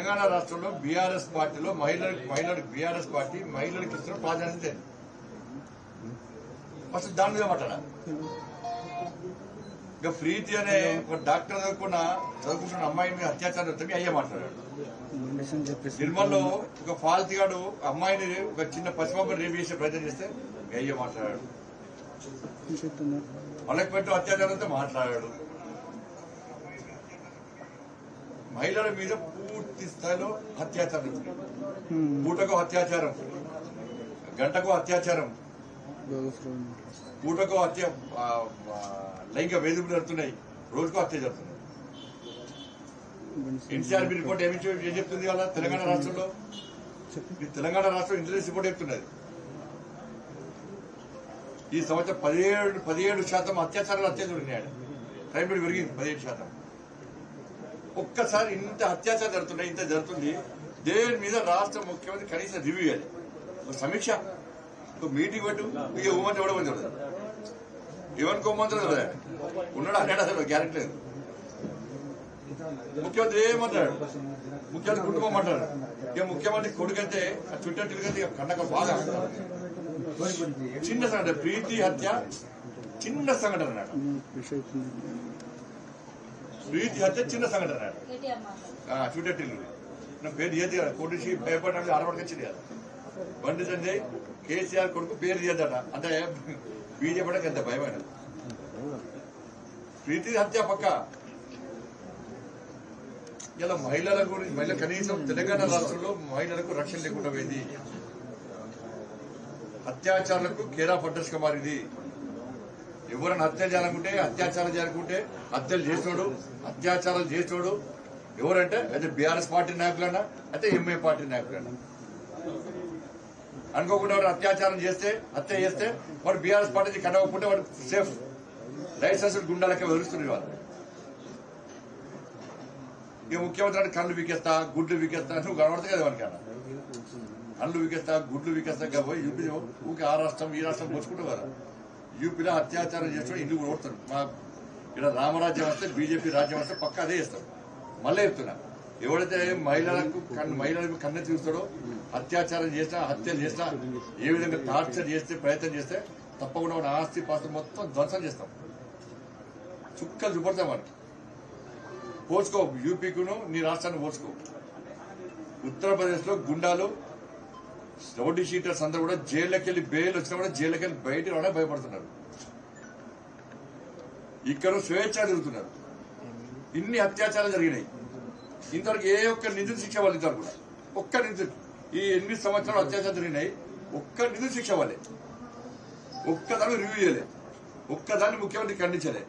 తెలంగాణ రాష్ట్రంలో బీఆర్ఎస్ పార్టీలో మహిళలకు మహిళలకు బీఆర్ఎస్ పార్టీ మహిళలకు ఇస్తున్న ప్రాధాన్యత ఏంది? ఫస్ట్ దాని మీద మాట్లాడా ఇక ప్రీతి అనే ఒక డాక్టర్ చదువుకున్న చదువుకుంటున్న అమ్మాయి మీద అత్యాచారం జరుగుతుంది అయ్యే మాట్లాడాడు మెడిసిన్ చెప్పేసి నిర్మల్లో ఒక ఫాల్తీ గాడు అమ్మాయిని ఒక చిన్న పసిబాబుని రేపు చేసే ప్రయత్నం చేస్తే అయ్యే మాట్లాడాడు చెప్తున్నా వాళ్ళకి పెట్టు అత్యాచారంతో మాట్లాడాడు మహిళల మీద పూర్తి స్థాయిలో అత్యాచారం జరుగుతుంది. పూటకు అత్యాచారం గంటకు అత్యాచారం పూటకు హత్య ఆ, ఆ, లైంగిక వేధింపులు జరుగుతున్నాయి రోజుకు హత్య జరుగుతున్నాయి ఎన్సీఆర్బీ రిపోర్ట్ ఏమి చెప్- ఏం చెప్తుంది వాళ్ళ తెలంగాణ రాష్ట్రంలో ఈ తెలంగాణ రాష్ట్రం ఇంటెలిజెన్స్ రిపోర్ట్ చెప్తున్నది ఈ సంవత్సరం పదిహేడు పదిహేడు శాతం అత్యాచారాలు హత్య జరిగినాయి క్రైమ్ రేట్ పెరిగింది పదిహేడు శాతం ఒక్కసారి ఇంత అత్యాచారం జరుగుతున్నాయి ఇంత జరుగుతుంది దేని మీద రాష్ట్ర ముఖ్యమంత్రి కనీసం రివ్యూ చేయాలి ఒక సమీక్ష ఒక మీటింగ్ పెట్టు ఇక హోమంత్రి ఎవడో మంది చూడదు ఎవరికి హోమంత్రి కదా ఉన్నాడు అన్నాడు అసలు గ్యారెంటీ లేదు ముఖ్యమంత్రి ఏమంటాడు ముఖ్యమంత్రి కుటుంబం అంటాడు ఇక ముఖ్యమంత్రి కొడుకంటే ఆ చుట్టట్టుగా ఇక కన్నక బాగా చిన్న సంఘటన ప్రీతి హత్య చిన్న సంఘటన అన్నాడు విషయం అవుతుంది ప్రీతి హత్య చిన్న సంఘటన అన్నాడు కేటీఆర్ మాట్లాడు చూడటిల్లు నా పేరు ఏది కదా కొడిసి పేపర్ నాకు ఆడపడికొచ్చింది కదా బండి సంజయ్ కేసీఆర్ కొడుకు పేరు చేయదట అంటే బీజేపీ ఎంత భయమైన ప్రీతి హత్య పక్క ఇలా మహిళల గురించి మహిళ కనీసం తెలంగాణ రాష్ట్రంలో మహిళలకు రక్షణ లేకుండా పోయింది అత్యాచారాలకు కేరా పట్టస్గా మారింది ఎవరైనా హత్య చేయాలనుకుంటే అత్యాచారం చేయాలనుకుంటే హత్యలు చేసినోడు అత్యాచారాలు చేసినోడు ఎవరంటే అయితే బీఆర్ఎస్ పార్టీ నాయకులన్నా అయితే ఎంఏ పార్టీ నాయకులన్నా అనుకోకుండా వాడు అత్యాచారం చేస్తే హత్య చేస్తే వాడు బీఆర్ఎస్ పార్టీ కనవకుంటే వాడు సేఫ్ లైసెన్స్ గుండాలకే వదులుస్తుంది వాళ్ళు ఇక ముఖ్యమంత్రి అంటే కళ్ళు వీకేస్తా గుడ్లు వీకేస్తా నువ్వు కనబడతాయి కదా వానికి అన్న కళ్ళు వీకేస్తా గుడ్లు వీకేస్తా ఇక పోయి యూపీ ఊరికి ఆ రాష్ట్రం ఈ రాష్ట్రం పోసుకుంటావు కదా యూపీలో అత్యాచారం చేస్తాడు ఇల్లు కూడా ఓడతాడు మా ఇక్కడ రామరాజ్యం వస్తే బీజేపీ రాజ్యం వస్తే పక్క అదే చేస్తాడు మళ్ళీ చెప్తున్నా ఎవడైతే మహిళలకు కన్ను మహిళలకు కన్నె చూస్తాడో అత్యాచారం చేసినా హత్యలు చేసినా ఏ విధంగా టార్చర్ చేస్తే ప్రయత్నం చేస్తే తప్పకుండా మన ఆస్తి పాస్తి మొత్తం ధ్వంసం చేస్తాం చుక్కలు చూపడతాం మనకి పోసుకో యూపీకును నీ రాష్ట్రాన్ని పోసుకో ఉత్తరప్రదేశ్ లో గుండాలు రౌడీ షీటర్స్ అందరూ కూడా జైల్లోకి వెళ్ళి బెయిల్ వచ్చినా కూడా జైల్లోకి వెళ్ళి బయట రావడానికి భయపడుతున్నారు ఇక్కడ స్వేచ్ఛ తిరుగుతున్నారు ఇన్ని అత్యాచారాలు జరిగినాయి ఇంతవరకు ఏ ఒక్క నిధులు శిక్ష వాళ్ళు ఇంతవరకు కూడా ఒక్క నిధులు ఈ ఎనిమిది సంవత్సరాలు అత్యాచారం జరిగినాయి ఒక్క నిధులు శిక్ష వాళ్ళే ఒక్కదాన్ని రివ్యూ చేయలే ఒక్కదాన్ని ముఖ్యమంత్రి ఖండించలే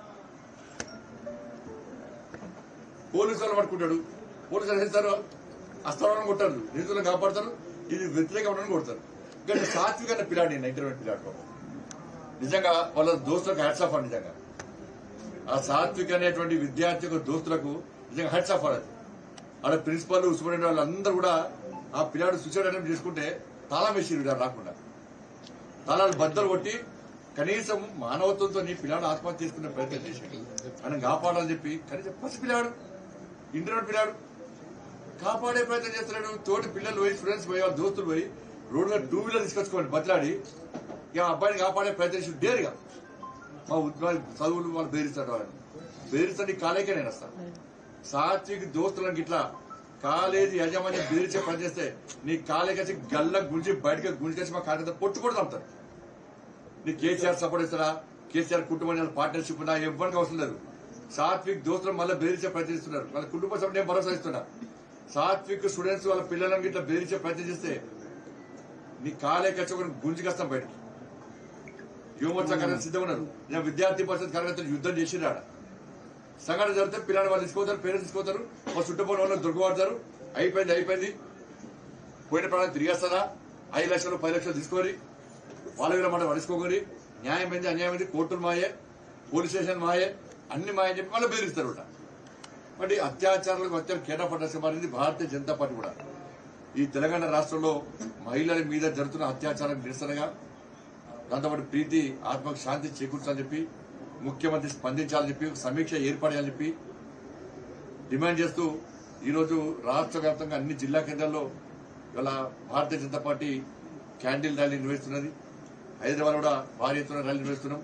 పోలీసు వాళ్ళు పట్టుకుంటాడు పోలీసు వాళ్ళు చేస్తారు అస్తమానం కొట్టారు నిధులను కాపాడతారు ఇది వ్యతిరేక ఉండని కొడతారు ఇక్కడ సాత్విక పిల్లాడు నేను ఇంటర్వ్యూ పిల్లాడు నిజంగా వాళ్ళ దోస్తులకు హ్యాట్స్ ఆఫ్ అని నిజంగా ఆ సాత్విక్ అనేటువంటి విద్యార్థి యొక్క దోస్తులకు నిజంగా హ్యాట్స్ ఆఫ్ అది ఆడ ప్రిన్సిపల్ సూపరింటెండెంట్ వాళ్ళందరూ కూడా ఆ పిల్లాడు సూసైడ్ అటెంప్ట్ చేసుకుంటే తాళం వేసి రాకుండా తాళాలు బద్దలు కొట్టి కనీసం మానవత్వంతో నీ పిల్లాడు ఆత్మహత్య చేసుకునే ప్రయత్నం చేశాడు ఆయన కాపాడాలని చెప్పి కనీసం పసి పిల్లాడు ఇంటర్నెట్ పిల్లాడు కాపాడే ప్రయత్నం చేస్తున్నాడు తోటి పిల్లలు పోయి స్టూడెంట్స్ పోయి వాళ్ళ దోస్తులు పోయి రోడ్లో టూ వీలర్ తీసుకొచ్చుకోండి బతిలాడి ఇక ఆ అబ్బాయిని కాపాడే ప్రయత్నం చేసి డేరుగా మా ఉద్యోగాలు చదువులు వాళ్ళు బెదిరిస్తాడు వాళ్ళని బెదిరిస్తే నీ కాలేకే నేను వస్తాను సాత్విక్ దోస్తులకు ఇట్లా కాలేజీ యజమాని బెదిరించే పని చేస్తే నీ కాలేకేసి గల్ల గుంజి బయటకి గుంజేసి మా కాలేజీ పొట్టు కూడా చంపుతారు నీ కేసీఆర్ సపోర్ట్ ఇస్తారా కేసీఆర్ కుటుంబం పార్ట్నర్షిప్ ఉందా ఎవరికి అవసరం లేదు సాత్విక్ దోస్తులు మళ్ళీ బెదిరించే ప్రయత్నిస్తున్నారు వాళ్ళ కుటుంబ సభ్యులు నేను భరోసా ఇస్తున్నా సాత్విక్ స్టూడెంట్స్ వాళ్ళ పిల్లలను ఇట్లా బెదిరించే ప్రయత్నం చేస్తే నీ కాలే కచ్చుకొని గుంజుకొస్తాం బయటకి యువమోర్చా కార్యక్రమం సిద్ధంగా ఉన్నారు నేను విద్యార్థి పరిషత్ కార్యకర్తలు యుద్ధం చేసినాడ సంఘటన జరిగితే పిల్లలు వాళ్ళు తీసుకోతారు పేరెంట్స్ తీసుకోతారు వాళ్ళు చుట్టుపోయిన వాళ్ళు దొరకబడతారు అయిపోయింది అయిపోయింది పోయిన ప్రాణం తిరిగేస్తారా ఐదు లక్షలు పది లక్షలు తీసుకొని వాళ్ళ వీళ్ళ మాట పడుచుకోకొని న్యాయం ఏంది అన్యాయం ఏంది కోర్టులు మాయే పోలీస్ స్టేషన్ మాయే అన్ని మాయ అని చెప్పి మళ్ళీ బెదిరిస్తారు ఒకట. మరి అత్యాచారాలకు అత్యంత కేటాపడ్డ మారింది భారతీయ జనతా పార్టీ కూడా ఈ తెలంగాణ రాష్ట్రంలో మహిళల మీద జరుగుతున్న అత్యాచారం నిరసనగా దాంతోపాటు ప్రీతి ఆత్మకు శాంతి చేకూర్చాలని చెప్పి ముఖ్యమంత్రి స్పందించాలని చెప్పి ఒక సమీక్ష ఏర్పడాలని చెప్పి డిమాండ్ చేస్తూ ఈరోజు రాష్ట్ర వ్యాప్తంగా అన్ని జిల్లా కేంద్రాల్లో ఇవాళ Bharatiya Janata party candle rally నిర్వహిస్తున్నది హైదరాబాద్ కూడా భారీ ఎత్తున ర్యాలీ నిర్వహిస్తున్నాం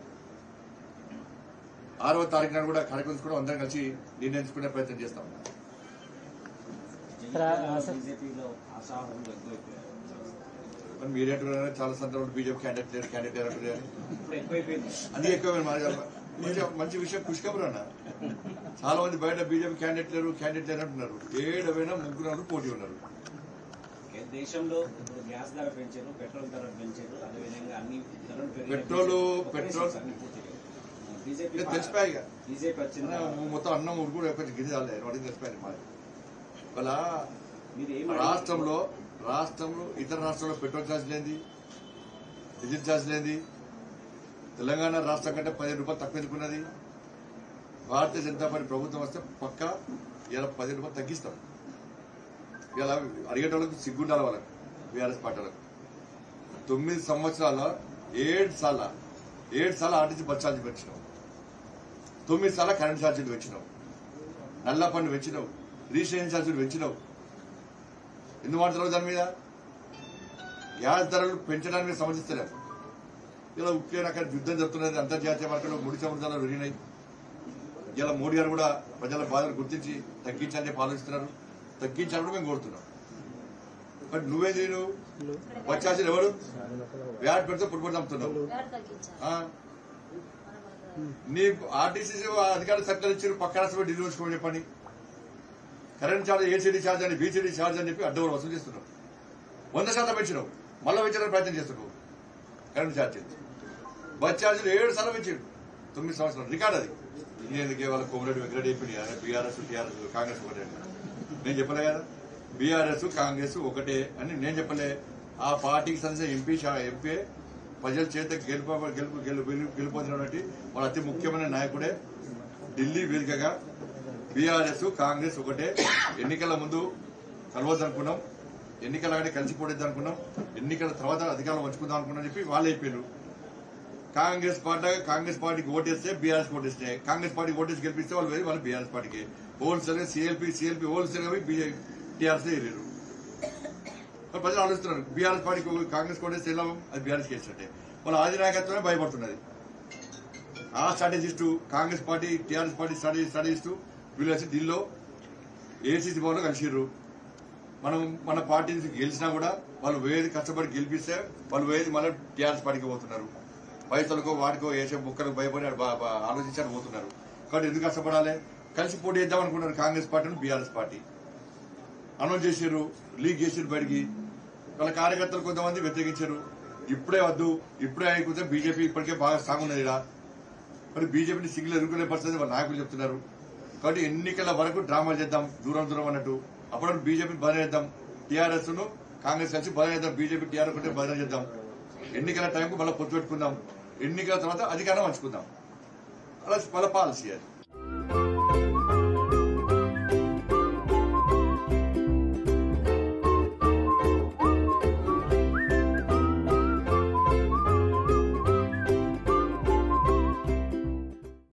ఆరవ తారీఖు నాడు కూడా కార్యక్రమం తీసుకుని అందరం కలిసి నిర్ణయించుకునే ప్రయత్నం చేస్తాం బీజేపీలో అసహనం ఎక్కువైపోయారు మరి మీరేంటున్నారో చాలా సందర్భంలో బీజేపీ క్యాండిడేట్ లేరు క్యాండిడేట్ లేరు అంటున్నారు. ఇప్పుడు ఎక్కువైపోయింది అది ఎక్కువ మంచి మంచి విషయం పుష్కబురు అన్న చాలా మంది బయట బీజేపీ క్యాండిడేట్ లేరు క్యాండిడేట్ లేరు అంటున్నారు ఏడవైనా ముగ్గురు ఉన్నారు, పోటీ ఉన్నారు ఓకే, దేశంలో ఇప్పుడు గ్యాస్ ధర పెంచారు పెట్రోల్ ధర పెంచారు అదేవిధంగా అన్ని ధరలు పెరిగాయి. పెట్రోలు, ఒక్క పెట్రోల్- నిమిషం, అన్ని పూర్తిగా. బీజేపీ ఇక తెలిసిపోయాయి ఇక. బీజేపీ వచ్చిన అన్న, మొత్తం అన్నం ఉడుకుడు కొంచెం గిరి చాలే వాడికి తెలిసిపోయింది మరి ఇవాళ మీరు ఏం రాష్ట్రంలో రాష్ట్రంలో ఇతర రాష్ట్రాల్లో పెట్రోల్ ఛార్జ్ లేనిది డీజిల్ ఛార్జ్ లేనిది తెలంగాణ రాష్ట్రం కంటే పదిహేను రూపాయలు తక్కువ ఎందుకున్నది భారతీయ జనతా పార్టీ ప్రభుత్వం వస్తే పక్క ఇలా పదిహేను రూపాయలు తగ్గిస్తాం ఇలా అడిగేటోళ్ళకి సిగ్గుండాలి వాళ్ళకి బీఆర్ఎస్ పార్టీ వాళ్ళకి తొమ్మిది సంవత్సరాల ఏడు సార్ల ఏడు సార్లు ఆర్టీసీ బస్ ఛార్జీ పెంచినాం తొమ్మిది సార్లు కరెంట్ ఛార్జీలు పెంచినావు నల్ల పన్ను పెంచినావు రిజిస్ట్రేషన్ ఛార్జీలు పెంచినావు ఎందుకు మాట్లాడరు దాని మీద గ్యాస్ ధరలు పెంచడానికి సమర్థిస్తలేము ఇలా ఉక్రెయిన్ అక్కడ యుద్ధం జరుగుతున్నది అంతర్జాతీయ మార్కెట్లో ముడి సముద్రాలు పెరిగినాయి ఇలా మోడీ గారు కూడా ప్రజల బాధలు గుర్తించి తగ్గించాలని చెప్పి ఆలోచిస్తున్నారు తగ్గించాలని మేము కోరుతున్నాం బట్ నువ్వేది నువ్వు వచ్చాల్సిన ఎవరు వ్యాట్ పెడితే పుట్టుబడి చంపుతున్నావు ఆ? నీ ఆర్టీసీ అధికారులు సర్కారు ఇచ్చారు పక్క రాష్ట్రంలో ఢిల్లీ ఉంచుకోమని చెప్పండి కరెంట్ ఛార్జ్ ఏసీడీ ఛార్జ్ అని బీసీడీ ఛార్జ్ అని చెప్పి అడ్డవరు వసూలు చేస్తున్నావు వంద శాతం పెంచినావు మళ్ళీ పెంచడానికి ప్రయత్నం చేస్తున్నావు కరెంట్ ఛార్జ్ బస్ ఛార్జీలు ఏడు సార్లు పెంచాడు తొమ్మిది సంవత్సరాలు రికార్డ్ అది నేను కేవలం కోమరెడ్డి వెంకరెడ్డి చెప్పింది బీఆర్ఎస్ టీఆర్ఎస్ కాంగ్రెస్ ఒకటే అని. నేను చెప్పలే కదా బీఆర్ఎస్ కాంగ్రెస్ ఒకటే అని నేను చెప్పలే ఆ పార్టీకి సంబంధించిన ఎంపీ శా- ఎంపీ ప్రజల చేత గెలుపు గెలుపు గెలుపు గెలుపొందినటువంటి వాళ్ళ అతి ముఖ్యమైన నాయకుడే ఢిల్లీ వేదికగా బీఆర్ఎస్ కాంగ్రెస్ ఒకటే ఎన్నికల ముందు కలవద్దనుకున్నాం ఎన్నికల కంటే కలిసి పోటీ అనుకున్నాం ఎన్నికల తర్వాత అధికారం పంచుకుందాం అనుకున్నాం చెప్పి వాళ్ళు అయిపోయారు కాంగ్రెస్ పార్టీ కాంగ్రెస్ పార్టీకి ఓటేస్తే బీఆర్ఎస్ ఓటేస్తే కాంగ్రెస్ పార్టీకి ఓటేసి గెలిపిస్తే వాళ్ళు వేరు వాళ్ళు బీఆర్ఎస్ పార్టీకి wholesale CLP CLP wholesale TRS వేయలేరు మరి ప్రజలు ఆలోచిస్తున్నారు బీఆర్ఎస్ పార్టీకి కాంగ్రెస్ ఓటేస్తే ఎలా అది బీఆర్ఎస్ చేసినట్టే వాళ్ళ ఆది నాయకత్వమే భయపడుతున్నది ఆ strategist Congress party TRS party strategy strategist వీళ్ళు వచ్చి ఢిల్లీలో ఏసీసీ భవన్లో కలిసిర్రు మనం మన పార్టీ నుంచి గెలిచినా కూడా వాళ్ళు వేది కష్టపడి గెలిపిస్తే వాళ్ళు వేది మళ్ళీ టీఆర్ఎస్ పార్టీకి పోతున్నారు పైసలకో వాటికో వేసే బుక్కలకు భయపడి బా- బా- ఆలోచించారు పోతున్నారు కాబట్టి ఎందుకు కష్టపడాలి కలిసి పోటీ చేద్దాం అనుకున్నారు కాంగ్రెస్ పార్టీని బీఆర్ఎస్ పార్టీ అనౌన్స్ చేశారు లీక్ చేసారు బయటికి వాళ్ళ కార్యకర్తలు కొంతమంది వ్యతిరేకించారు ఇప్పుడే వద్దు ఇప్పుడే అయిపోతే బీజేపీ ఇప్పటికే బాగా స్ట్రాంగ్ ఉన్నది ఇలా మరి బీజేపీని సిగ్గులు ఎదుర్కొనే పరిస్థితి వాళ్ళ నాయకులు చెప్తున్నారు కాబట్టి ఎన్నికల వరకు డ్రామాలు చేద్దాం దూరం దూరం అన్నట్టు అప్పుడు బీజేపీ బదన చేద్దాం టీఆర్ఎస్ ను కాంగ్రెస్ కలిసి బదన చేద్దాం బీజేపీ టీఆర్ఎస్ ఉంటే బదన చేద్దాం ఎన్నికల టైంకు మళ్ళీ పొత్తు పెట్టుకుందాం ఎన్నికల తర్వాత అధికారం పంచుకుందాం అలా వాళ్ళ పాలసీ అది